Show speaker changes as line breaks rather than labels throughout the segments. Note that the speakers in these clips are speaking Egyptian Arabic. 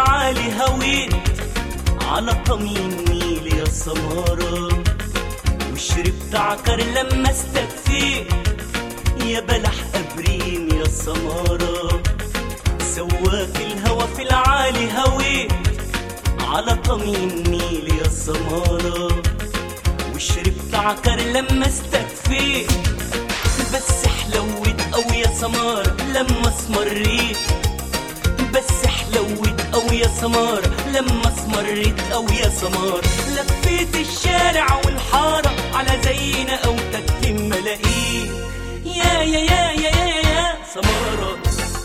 العالي هويت على طمي النيل يا سمارة وشربت عكر لما استكفيت يا بلح أبريم يا سمارة سواك الهوى في العالي هويت على طمي النيل يا سمارة وشربت عكر لما استكفيت بس حلوت أوي يا سمارة لما اسمريت بس حلوت أوي يا سمار لما اسمرت أوي يا سمار لفيت الشارع والحارة على زينا أو تكتم ملاقيه يا يا يا يا يا يا سمارة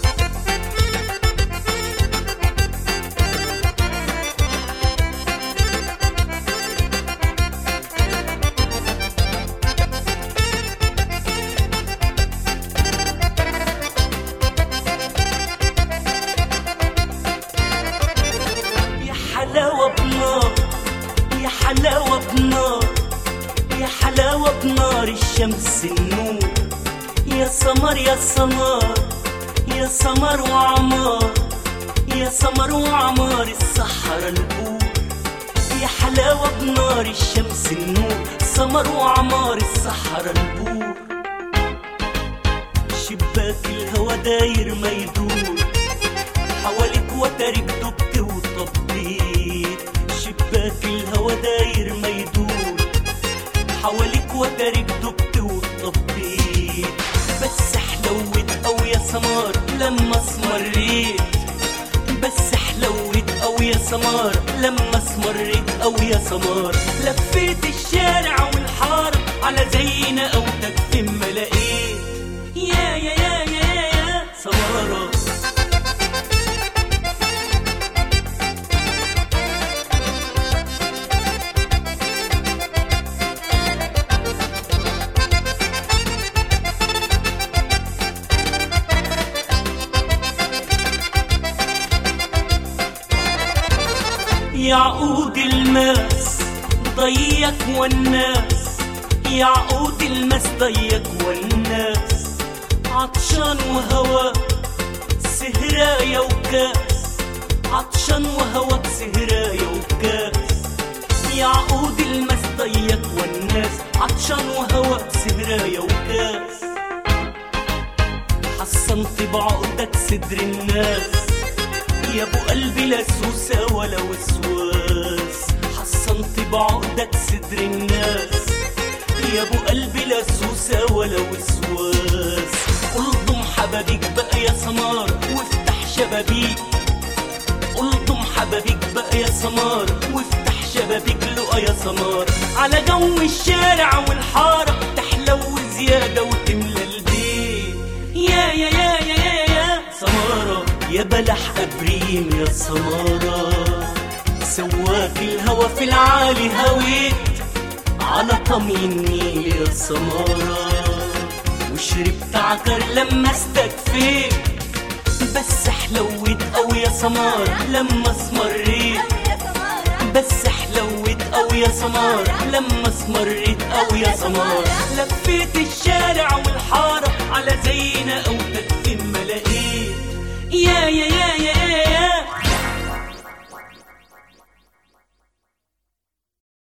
يا حلاوة بنار يا حلاوة بنار يا حلاوة بنار الشمس النور يا سمر يا سمر يا سمر وعمار يا سمر وعمار الصحراء البور يا حلاوة بنار الشمس النور سمر وعمار الصحراء البور شباك الهوا داير ما يدور حواليك وترك دبت وطبيت شباك الهوا داير ما يدور حواليك وترك دبت وطبيت بس حلوت أو يا سمار لما اسمريت بس حلوت أو يا سمار لما اسمريت أو يا سمار لفيت الشارع والحارة على زينا أو تكفي ما لقيت يا يا يا يا يا سمارة يعقود الماس ضيق والناس يعقود الماس ضيق والناس عطشان وهوا سهراية وكاس عطشان وهوا بسهراية وكاس يعقود الماس ضيق والناس عطشان وهوا بسهراية وكاس حصنت بعقدك صدر الناس يا ابو قلبي لا سوسة ولا وسواس حصنت بعقدك صدر الناس يا ابو قلبي لا سوسة ولا وسواس الضم حبابيك بقى يا سمار وافتح شبابيك الضم حبابيك بقى يا سمار وافتح شبابيك لقى يا سمار على جو الشارع والحارة تحلو زيادة وتملى البيت يا يا يا يا يا يا سمارة يا بلح أبريم يا سمارة سواك الهوى في العالي هويت على طمي النيل يا سمارة وشربت عكر لما استكفيت بس حلوت أو يا سمار لما اسمريت بس حلوت أو يا سمار لما اسمريت أو يا سمار لفيت الشارع والحارة